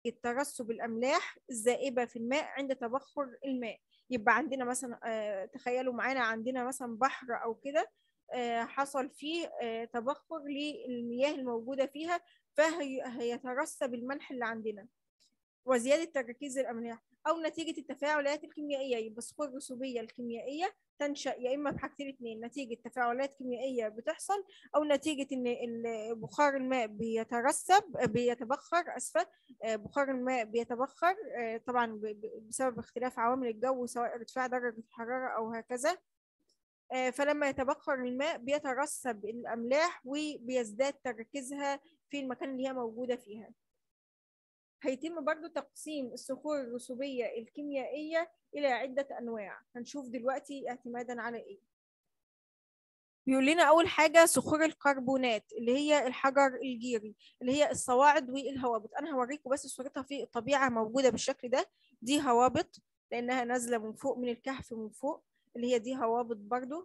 ترسب الأملاح الذائبة في الماء عند تبخر الماء يبقى عندنا مثلا آه، تخيلوا معانا عندنا مثلا بحر أو كده آه، حصل فيه آه، تبخر للمياه الموجودة فيها فهيترسب الملح اللي عندنا وزيادة تركيز الأملاح أو نتيجة التفاعلات الكيميائية يبقى الصخور الرسوبية الكيميائية تنشأ يا إما بحاجتين اتنين نتيجة تفاعلات كيميائية بتحصل أو نتيجة إن ال- بخار الماء بيترسب بيتبخر أسفة آه، بخار الماء بيتبخر آه، طبعا ب- ب- بسبب اختلاف عوامل الجو سواء ارتفاع درجة الحرارة أو هكذا آه، فلما يتبخر الماء بيترسب الأملاح وبيزداد تركيزها في المكان اللي هي موجودة فيها هيتم برضو تقسيم الصخور الرسوبية الكيميائية إلى عدة أنواع هنشوف دلوقتي اعتمادا على إيه بيقول لنا أول حاجة صخور الكربونات اللي هي الحجر الجيري اللي هي الصواعد والهوابط أنا هوريكم بس صورتها في الطبيعة موجودة بالشكل ده دي هوابط لأنها نازلة من فوق من الكهف من فوق اللي هي دي هوابط برضو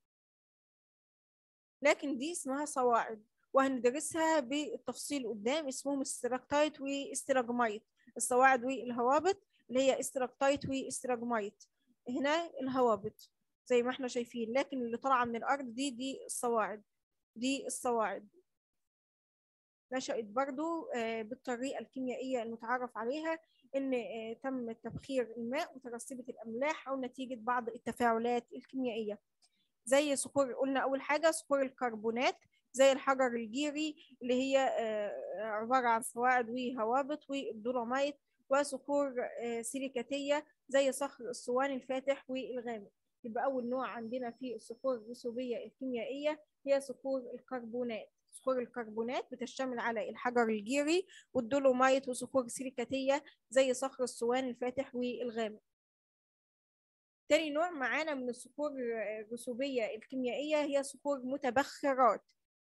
لكن دي اسمها صواعد وهندرسها بالتفصيل قدام اسمهم استراكتايت واستراجمايت الصواعد والهوابط اللي هي استراكتايت واستراجمايت هنا الهوابط زي ما احنا شايفين لكن اللي طالعه من الارض دي دي الصواعد دي الصواعد نشأت برضو آه، بالطريقة الكيميائية المتعارف عليها إن آه، تم تبخير الماء وترسبت الأملاح أو نتيجة بعض التفاعلات الكيميائية زي صخور قلنا أول حاجة صخور الكربونات زي الحجر الجيري اللي هي آه، عبارة عن صواعد وهوابط والدولومايت وصخور آه، سيليكاتية زي صخر الصوان الفاتح والغامق يبقى أول نوع عندنا في الصخور الرسوبية الكيميائية هي صخور الكربونات صخور الكربونات بتشتمل على الحجر الجيري والدولومايت وصخور سيليكاتية زي صخر الصوان الفاتح والغامق تاني نوع معانا من الصخور الرسوبية الكيميائية هي صخور متبخرات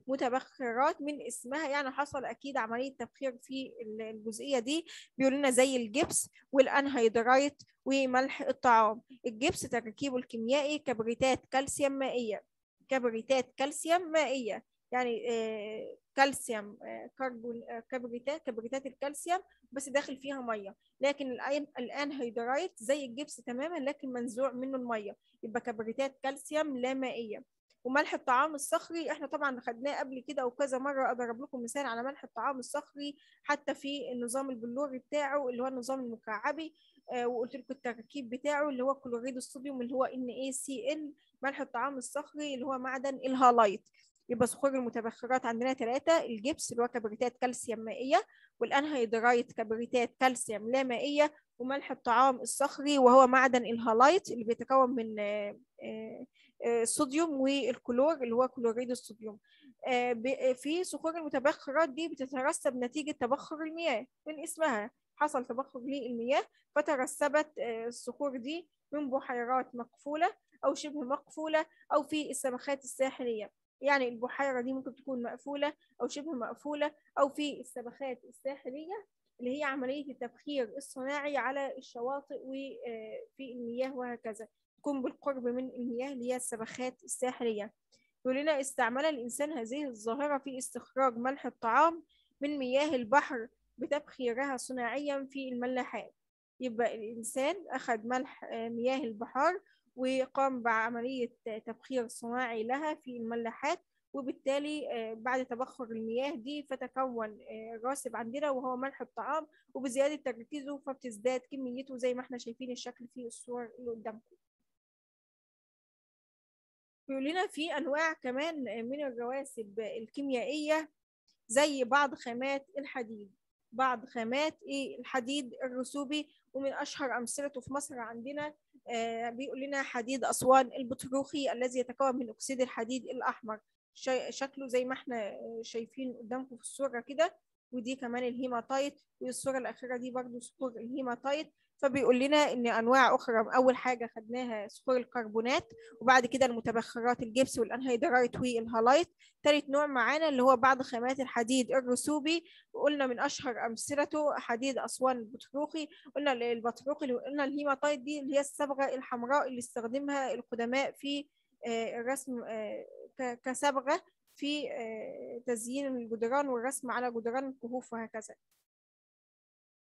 متبخرات من اسمها يعني حصل اكيد عمليه تبخير في الجزئيه دي بيقول لنا زي الجبس والانهيدرايت وملح الطعام الجبس تركيبه الكيميائي كبريتات كالسيوم مائيه كبريتات كالسيوم مائيه يعني آه، كالسيوم آه، كربون آه، كبريتات كبريتات الكالسيوم بس داخل فيها ميه لكن الان الانهيدرايت زي الجبس تماما لكن منزوع منه الميه يبقى كبريتات كالسيوم لا مائيه وملح الطعام الصخري احنا طبعا خدناه قبل كده وكذا مره اضرب لكم مثال على ملح الطعام الصخري حتى في النظام البلوري بتاعه اللي هو النظام المكعبي آه وقلت لكم التركيب بتاعه اللي هو كلوريد الصوديوم اللي هو NaCl ملح الطعام الصخري اللي هو معدن الهالايت يبقى صخور المتبخرات عندنا ثلاثة الجبس اللي هو كبريتات كالسيوم مائية والأنهيدرايت كبريتات كالسيوم لا مائية وملح الطعام الصخري وهو معدن الهالايت اللي بيتكون من آه، آه، آه، الصوديوم والكلور اللي هو كلوريد الصوديوم آه، ب- في صخور المتبخرات دي بتترسب نتيجة تبخر المياه من اسمها حصل تبخر للمياه فترسبت آه، الصخور دي من بحيرات مقفولة أو شبه مقفولة أو في السمخات الساحلية يعني البحيرة دي ممكن تكون مقفولة أو شبه مقفولة أو في السمخات الساحلية اللي هي عملية التبخير الصناعي على الشواطئ وفي المياه وهكذا تكون بالقرب من المياه اللي هي السبخات الساحلية يقول لنا استعمل الإنسان هذه الظاهرة في استخراج ملح الطعام من مياه البحر بتبخيرها صناعيا في الملاحات يبقى الإنسان أخذ ملح آه، مياه البحار وقام بعملية تبخير صناعي لها في الملاحات وبالتالي آه، بعد تبخر المياه دي فتكون آه، راسب عندنا وهو ملح الطعام وبزيادة تركيزه فبتزداد كميته زي ما احنا شايفين الشكل في الصور اللي قدامكم بيقول لنا في أنواع كمان من الرواسب الكيميائية زي بعض خامات الحديد بعض خامات ايه الحديد الرسوبي ومن أشهر أمثلته في مصر عندنا آه، بيقول لنا حديد أسوان البطروخي الذي يتكون من أكسيد الحديد الأحمر شي- شكله زي ما احنا شايفين قدامكم في الصورة كده ودي كمان الهيماتايت والصورة الأخيرة دي برضو صخور الهيماتايت فبيقول لنا إن أنواع أخرى أول حاجة خدناها صخور الكربونات وبعد كده المتبخرات الجبس والأنهيدرايت والهالايت تالت نوع معانا اللي هو بعض خامات الحديد الرسوبي وقلنا من أشهر أمثلته حديد أسوان البطروخي قلنا البطروخي قلنا الهيماتايت دي اللي هي الصبغة الحمراء اللي استخدمها القدماء في آه، الرسم آه، ك- كصبغة في آه، تزيين الجدران والرسم على جدران الكهوف وهكذا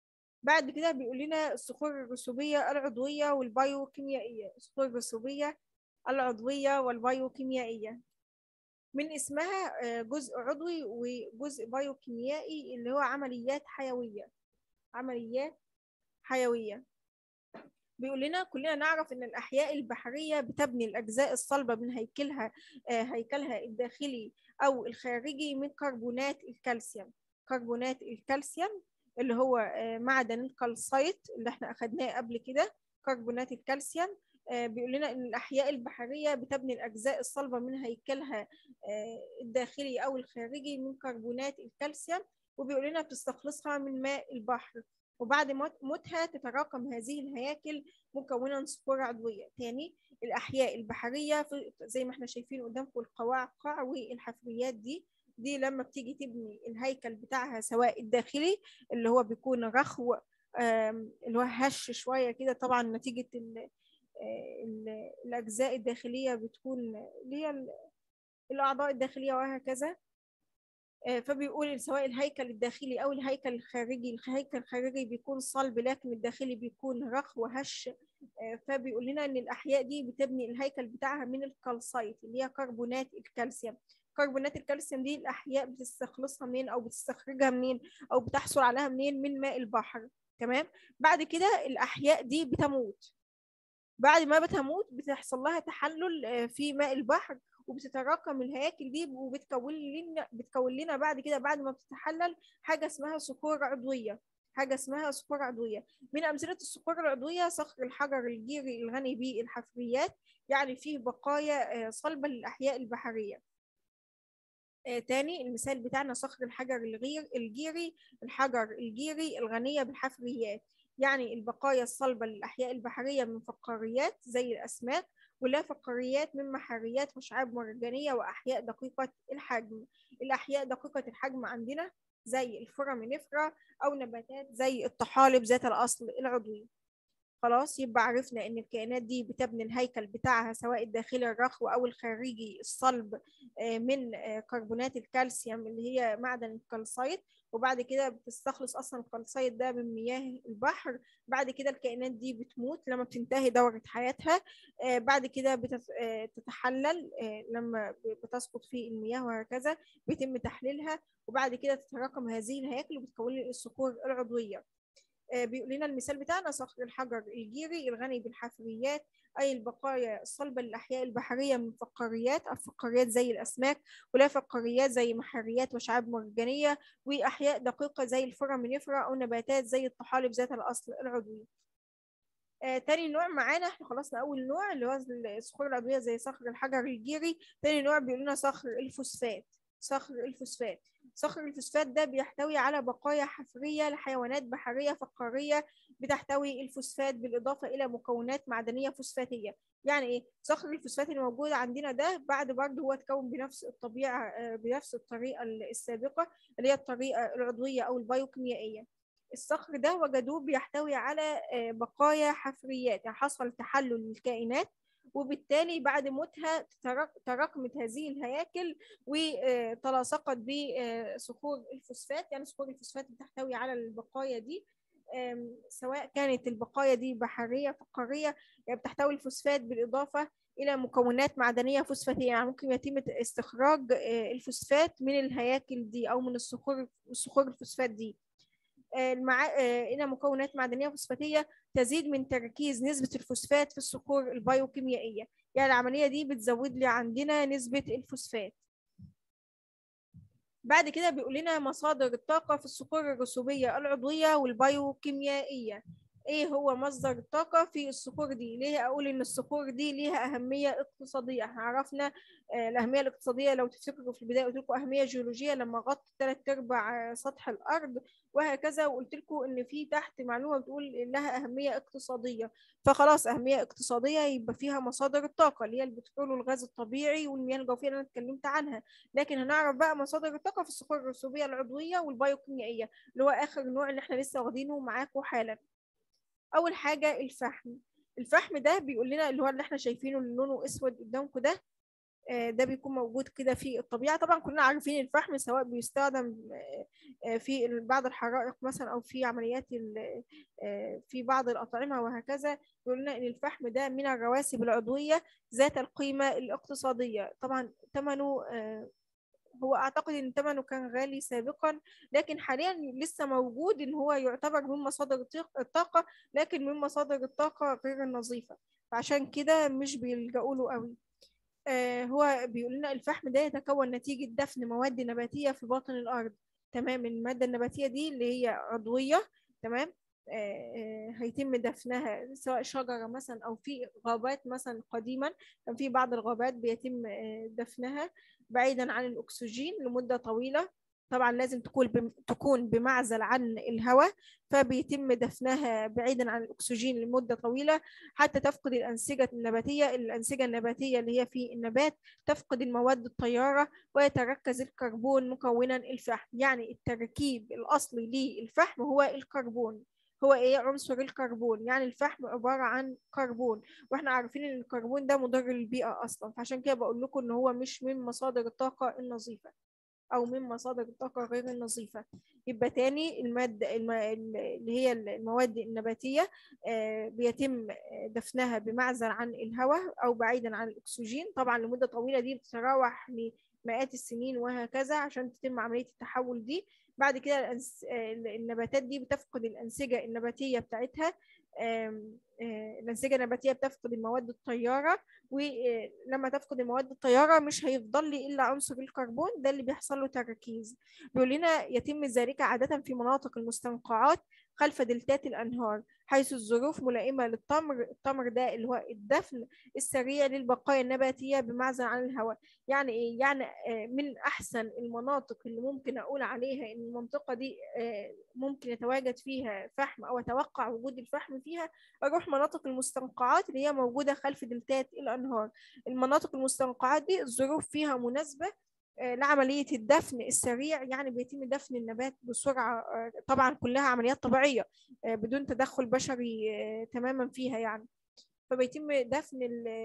بعد كده بيقول لنا الصخور الرسوبية العضوية والبايوكيميائية الصخور الرسوبية العضوية والبايوكيميائية من اسمها آه، جزء عضوي وجزء بايوكيميائي اللي هو عمليات حيوية عمليات حيوية بيقول لنا كلنا نعرف ان الاحياء البحريه بتبني الاجزاء الصلبه من هيكلها آه، هيكلها الداخلي او الخارجي من كربونات الكالسيوم كربونات الكالسيوم اللي هو آه، معدن الكالسايت اللي احنا اخدناه قبل كده كربونات الكالسيوم آه، بيقول لنا ان الاحياء البحريه بتبني الاجزاء الصلبه من هيكلها الداخلي او الخارجي من كربونات الكالسيوم وبيقول لنا بتستخلصها من ماء البحر وبعد موتها تتراكم هذه الهياكل مكونا صخور عضوية تاني الأحياء البحرية زي ما احنا شايفين قدامكم القواقع والحفريات دي دي لما بتيجي تبني الهيكل بتاعها سواء الداخلي اللي هو بيكون رخو اللي هو هش شوية كده طبعا نتيجة ال ال الأجزاء الداخلية بتكون اللي هي الأعضاء الداخلية وهكذا آه، فبيقول سواء الهيكل الداخلي او الهيكل الخارجي الهيكل الخارجي بيكون صلب لكن الداخلي بيكون رخ وهش آه، فبيقول لنا ان الاحياء دي بتبني الهيكل بتاعها من الكالسايت اللي هي كربونات الكالسيوم كربونات الكالسيوم دي الاحياء بتستخلصها منين او بتستخرجها منين او بتحصل عليها منين من ماء البحر تمام بعد كده الاحياء دي بتموت بعد ما بتموت بتحصل لها تحلل آه، في ماء البحر وبتتراكم الهياكل دي وبتكون لنا بتكون لنا بعد كده بعد ما بتتحلل حاجه اسمها صخور عضويه حاجه اسمها صخور عضويه من امثله الصخور العضويه صخر الحجر الجيري الغني بالحفريات يعني فيه بقايا آه، صلبه للاحياء البحريه آه تاني المثال بتاعنا صخر الحجر الغير الجيري الحجر الجيري الغنية بالحفريات يعني البقايا الصلبة للأحياء البحرية من فقاريات زي الأسماك ولا فقاريات من محاريات وشعاب مرجانية وأحياء دقيقة الحجم الأحياء دقيقة الحجم عندنا زي الفورامينيفرا أو نباتات زي الطحالب ذات الأصل العضوي خلاص يبقى عرفنا ان الكائنات دي بتبني الهيكل بتاعها سواء الداخلي الرخو او الخارجي الصلب آه، من آه، كربونات الكالسيوم اللي هي معدن الكالسايت وبعد كده بتستخلص اصلا الكالسايت ده من مياه البحر بعد كده الكائنات دي بتموت لما بتنتهي دورة حياتها آه، بعد كده بتتحلل لما بتسقط في المياه وهكذا بيتم تحليلها وبعد كده تتراكم هذه الهياكل وبتكون الصخور العضوية آه، بيقول لنا المثال بتاعنا صخر الحجر الجيري الغني بالحفريات أي البقايا الصلبة للأحياء البحرية من فقاريات الفقاريات زي الأسماك ولا فقاريات زي محاريات وشعاب مرجانية وأحياء دقيقة زي الفورامينيفرا أو نباتات زي الطحالب ذات الأصل العضوي آه، تاني نوع معانا احنا خلصنا اول نوع اللي هو الصخور العضويه زي صخر الحجر الجيري تاني نوع بيقول لنا صخر الفوسفات صخر الفوسفات صخر الفوسفات ده بيحتوي على بقايا حفرية لحيوانات بحرية فقارية بتحتوي الفوسفات بالإضافة إلى مكونات معدنية فوسفاتية يعني إيه؟ صخر الفوسفات اللي موجود عندنا ده بعد برضه هو اتكون بنفس الطبيعة آه، بنفس الطريقة السابقة اللي هي الطريقة العضوية أو البيوكيميائية الصخر ده وجدوه بيحتوي على آه، بقايا حفريات يعني حصل تحلل للكائنات وبالتالي بعد موتها تراكمت هذه الهياكل وتلاصقت بصخور الفوسفات يعني صخور الفوسفات بتحتوي على البقايا دي سواء كانت البقايا دي بحرية فقارية يعني بتحتوي الفوسفات بالإضافة إلى مكونات معدنية فوسفاتية يعني ممكن يتم استخراج آه، الفوسفات من الهياكل دي أو من الصخور الصخور الفوسفات دي المع... آه، إلى مكونات معدنية فوسفاتية تزيد من تركيز نسبة الفوسفات في الصخور البيوكيميائية يعني العملية دي بتزود لي عندنا نسبة الفوسفات بعد كده بيقول لنا مصادر الطاقة في الصخور الرسوبية العضوية والبيوكيميائية ايه هو مصدر الطاقة في الصخور دي ليه اقول ان الصخور دي ليها اهمية اقتصادية احنا عرفنا آه، الاهمية الاقتصادية لو تفتكروا في البداية قلت لكم اهمية جيولوجية لما غطت ثلاث ارباع سطح الارض وهكذا وقلت لكم ان في تحت معلومة بتقول لها اهمية اقتصادية فخلاص اهمية اقتصادية يبقى فيها مصادر الطاقة اللي هي البترول والغاز الطبيعي والمياه الجوفية اللي انا اتكلمت عنها لكن هنعرف بقى مصادر الطاقة في الصخور الرسوبية العضوية والبيوكيميائية اللي هو اخر نوع اللي احنا لسه واخدينه معاكم حالا اول حاجه الفحم الفحم ده بيقول لنا اللي هو اللي احنا شايفينه اللي لونه اسود قدامكم ده ده بيكون موجود كده في الطبيعة طبعا كلنا عارفين الفحم سواء بيستخدم في بعض الحرائق مثلا أو في عمليات في بعض الأطعمة وهكذا يقولنا إن الفحم ده من الرواسب العضوية ذات القيمة الاقتصادية طبعا ثمنه هو اعتقد ان ثمنه كان غالي سابقا لكن حاليا لسه موجود ان هو يعتبر من مصادر الطاقه لكن من مصادر الطاقه غير النظيفه فعشان كده مش بيلجأوا له قوي آه هو بيقول لنا الفحم ده يتكون نتيجه دفن مواد نباتيه في باطن الارض تمام الماده النباتيه دي اللي هي عضويه تمام هيتم دفنها سواء شجرة مثلا أو في غابات مثلا قديما كان في بعض الغابات بيتم دفنها بعيدا عن الأكسجين لمدة طويلة طبعا لازم تكون تكون بمعزل عن الهواء فبيتم دفنها بعيدا عن الاكسجين لمده طويله حتى تفقد الانسجه النباتيه الانسجه النباتيه اللي هي في النبات تفقد المواد الطياره ويتركز الكربون مكونا الفحم يعني التركيب الاصلي للفحم هو الكربون هو ايه عنصر الكربون يعني الفحم عباره عن كربون واحنا عارفين ان الكربون ده مضر للبيئه اصلا فعشان كده بقول لكم ان هو مش من مصادر الطاقه النظيفه او من مصادر الطاقه غير النظيفه يبقى تاني الماده اللي هي المواد النباتيه بيتم دفنها بمعزل عن الهواء او بعيدا عن الاكسجين طبعا لمده طويله دي بتتراوح لمئات السنين وهكذا عشان تتم عمليه التحول دي بعد كده النباتات دي بتفقد الأنسجة النباتية بتاعتها الأنسجة النباتية بتفقد المواد الطيارة ولما تفقد المواد الطيارة مش هيفضل لي إلا عنصر الكربون ده اللي بيحصل له تركيز بيقول لنا يتم ذلك عادة في مناطق المستنقعات خلف دلتات الأنهار حيث الظروف ملائمة للتمر التمر ده اللي هو الدفن السريع للبقايا النباتية بمعزل عن الهواء يعني إيه؟ يعني من أحسن المناطق اللي ممكن أقول عليها إن المنطقة دي ممكن يتواجد فيها فحم أو أتوقع وجود الفحم فيها أروح مناطق المستنقعات اللي هي موجودة خلف دلتات الأنهار المناطق المستنقعات دي الظروف فيها مناسبة لعملية الدفن السريع يعني بيتم دفن النبات بسرعة طبعا كلها عمليات طبيعية بدون تدخل بشري تماما فيها يعني فبيتم دفن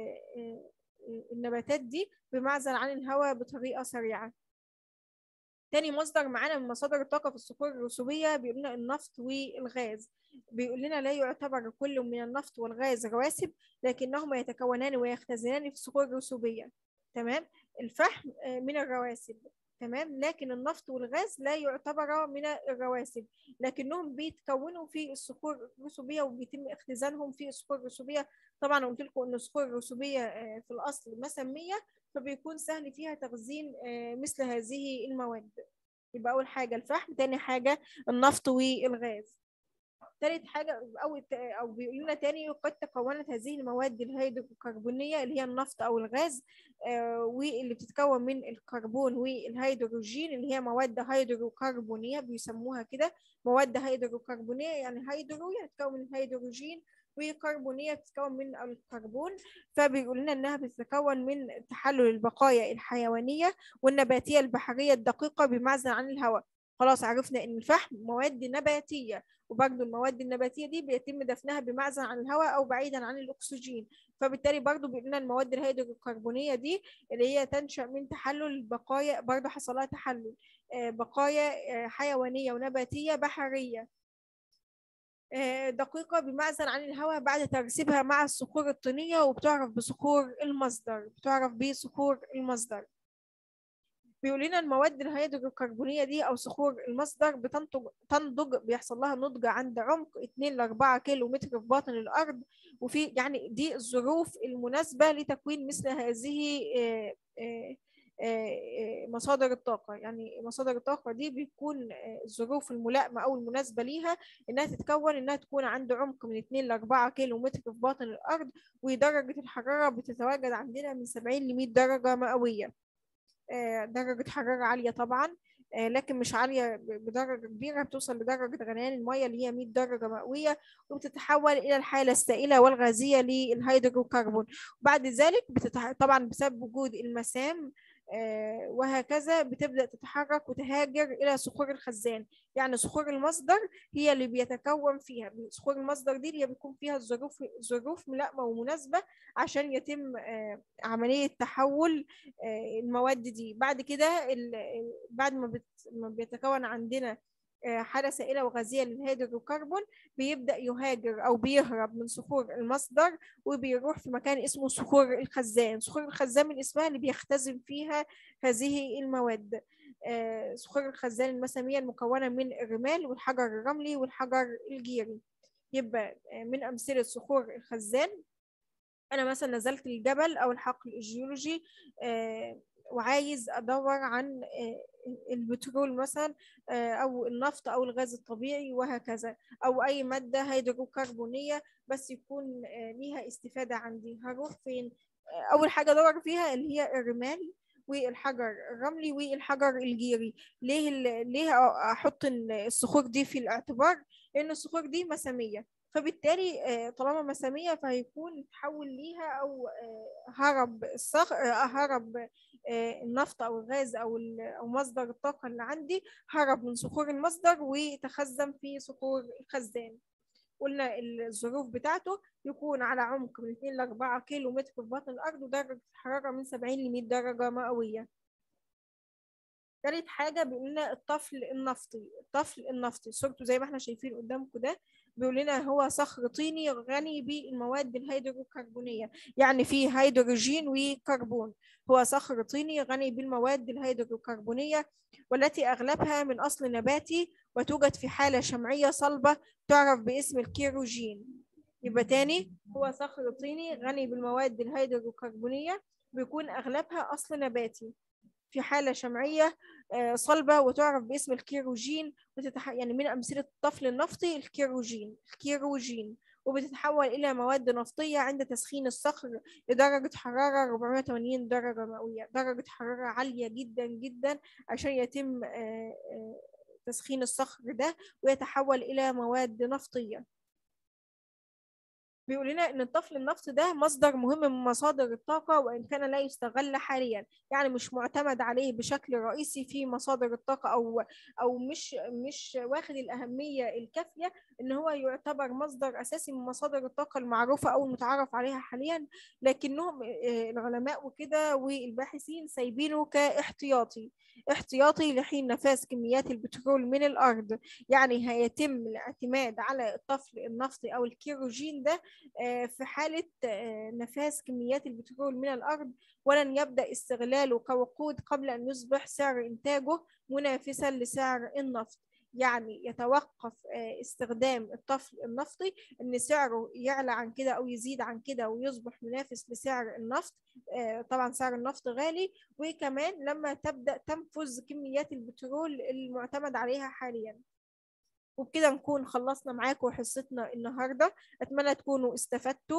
النباتات دي بمعزل عن الهواء بطريقة سريعة تاني مصدر معانا من مصادر الطاقة في الصخور الرسوبية بيقول لنا النفط والغاز بيقول لنا لا يعتبر كل من النفط والغاز رواسب لكنهما يتكونان ويختزنان في الصخور الرسوبية تمام الفحم من الرواسب تمام لكن النفط والغاز لا يعتبر من الرواسب لكنهم بيتكونوا في الصخور الرسوبيه وبيتم اختزانهم في الصخور الرسوبيه طبعا قلت لكم ان الصخور الرسوبيه في الاصل مسميه فبيكون سهل فيها تخزين مثل هذه المواد يبقى اول حاجه الفحم تاني حاجه النفط والغاز ثالث حاجة أو أو بيقول لنا تاني قد تكونت هذه المواد الهيدروكربونية اللي هي النفط أو الغاز آه واللي بتتكون من الكربون والهيدروجين اللي هي مواد هيدروكربونية بيسموها كده مواد هيدروكربونية يعني هيدرو يعني تتكون من الهيدروجين وكربونية بتتكون من الكربون فبيقول لنا إنها بتتكون من تحلل البقايا الحيوانية والنباتية البحرية الدقيقة بمعزل عن الهواء خلاص عرفنا ان الفحم مواد نباتيه وبرضه المواد النباتيه دي بيتم دفنها بمعزل عن الهواء او بعيدا عن الاكسجين فبالتالي برضه بيقول لنا المواد الهيدروكربونيه دي اللي هي تنشا من تحلل البقايا برضه حصل لها تحلل بقايا حيوانيه ونباتيه بحريه دقيقة بمعزل عن الهواء بعد ترسيبها مع الصخور الطينية وبتعرف بصخور المصدر بتعرف بصخور المصدر بيقول لنا المواد الهيدروكربونيه دي او صخور المصدر بتنتج تنضج بيحصل لها نضج عند عمق 2 ل 4 كيلو متر في باطن الارض وفي يعني دي الظروف المناسبه لتكوين مثل هذه مصادر الطاقة يعني مصادر الطاقة دي بتكون الظروف الملائمة أو المناسبة ليها إنها تتكون إنها تكون عند عمق من 2 ل 4 كيلو متر في باطن الأرض ودرجة الحرارة بتتواجد عندنا من 70 ل 100 درجة مئوية درجة حرارة عالية طبعا لكن مش عالية بدرجة كبيرة بتوصل لدرجة غليان المية اللي هي 100 درجة مئوية وبتتحول إلى الحالة السائلة والغازية للهيدروكربون وبعد ذلك بتتح... طبعا بسبب وجود المسام آه، وهكذا بتبدأ تتحرك وتهاجر إلى صخور الخزان يعني صخور المصدر هي اللي بيتكون فيها صخور المصدر دي اللي بيكون فيها الظروف ظروف ملائمة ومناسبة عشان يتم آه، عملية تحول آه، المواد دي بعد كده بعد ما ما بيتكون عندنا حالة سائلة وغازية للهيدروكربون بيبدأ يهاجر أو بيهرب من صخور المصدر وبيروح في مكان اسمه صخور الخزان صخور الخزان من اسمها اللي بيختزن فيها هذه المواد صخور الخزان المسامية المكونة من الرمال والحجر الرملي والحجر الجيري يبقى من أمثلة صخور الخزان أنا مثلا نزلت الجبل أو الحقل الجيولوجي وعايز ادور عن البترول مثلا او النفط او الغاز الطبيعي وهكذا او اي ماده هيدروكربونيه بس يكون ليها استفاده عندي هروح فين اول حاجه ادور فيها اللي هي الرمال والحجر الرملي والحجر الجيري ليه ليه احط الصخور دي في الاعتبار لان الصخور دي مساميه فبالتالي طالما مساميه فهيكون تحول ليها او هرب الصخر هرب النفط او الغاز او او مصدر الطاقه اللي عندي هرب من صخور المصدر وتخزن في صخور الخزان قلنا الظروف بتاعته يكون على عمق من 2 ل 4 كيلو متر في بطن الارض ودرجه الحراره من 70 ل 100 درجه مئويه تالت حاجة بيقول لنا الطفل النفطي الطفل النفطي صورته زي ما احنا شايفين قدامكم ده بيقول لنا هو صخر طيني غني بالمواد الهيدروكربونية يعني فيه هيدروجين وكربون هو صخر طيني غني بالمواد الهيدروكربونية والتي أغلبها من أصل نباتي وتوجد في حالة شمعية صلبة تعرف باسم الكيروجين يبقى تاني هو صخر طيني غني بالمواد الهيدروكربونية بيكون أغلبها أصل نباتي في حالة شمعية صلبة وتعرف باسم الكيروجين وتتح... يعني من أمثلة الطفل النفطي الكيروجين الكيروجين وبتتحول إلى مواد نفطية عند تسخين الصخر لدرجة حرارة 480 درجة مئوية درجة حرارة عالية جدا جدا عشان يتم تسخين الصخر ده ويتحول إلى مواد نفطية بيقول لنا ان الطفل النفط ده مصدر مهم من مصادر الطاقه وان كان لا يستغل حاليا يعني مش معتمد عليه بشكل رئيسي في مصادر الطاقه او او مش مش واخد الاهميه الكافيه ان هو يعتبر مصدر اساسي من مصادر الطاقه المعروفه او المتعارف عليها حاليا لكنهم العلماء وكده والباحثين سايبينه كاحتياطي احتياطي لحين نفاذ كميات البترول من الارض يعني هيتم الاعتماد على الطفل النفطي او الكيروجين ده في حالة نفاذ كميات البترول من الأرض ولن يبدأ استغلاله كوقود قبل أن يصبح سعر إنتاجه منافسا لسعر النفط يعني يتوقف استخدام الطفل النفطي ان سعره يعلى عن كده او يزيد عن كده ويصبح منافس لسعر النفط طبعا سعر النفط غالي وكمان لما تبدا تنفذ كميات البترول المعتمد عليها حاليا وبكده نكون خلصنا معاكم حصتنا النهارده اتمنى تكونوا استفدتوا